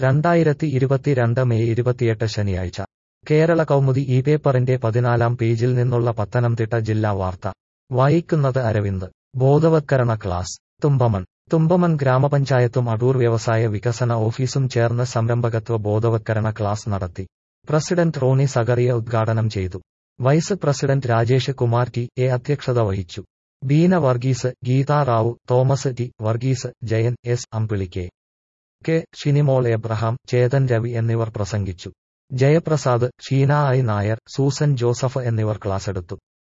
രണ്ടായിരത്തി ഇരുപത്തിരണ്ട് മെയ് ഇരുപത്തിയെട്ട് ശനിയാഴ്ച കേരള കൗമുദി ഈ പേപ്പറിന്റെ പതിനാലാം പേജിൽ നിന്നുള്ള പത്തനംതിട്ട ജില്ലാ വാർത്ത വായിക്കുന്നത് അരവിന്ദ് ബോധവത്കരണ ക്ലാസ് തുമ്പമൺ തുമ്പമൺ ഗ്രാമപഞ്ചായത്തും അടൂർ വ്യവസായ വികസന ഓഫീസും ചേർന്ന് സംരംഭകത്വ ബോധവത്കരണ ക്ലാസ് നടത്തി പ്രസിഡന്റ് റോണി സഗറിയ ഉദ്ഘാടനം ചെയ്തു vice president Rajesh Kumar T A അധ്യക്ഷത വഹിച്ചു Beena Varghese Geetha Rao Thomas T Varghese Jayan S Ambili K K Shinimol Abraham Chetan Ravi എന്നിവർ പ്രസംഗിച്ചു ജയപ്രസാദ് ഷീന ഐ നായർ സൂസൻ ജോസഫ് എന്നിവർ ക്ലാസെടുത്തു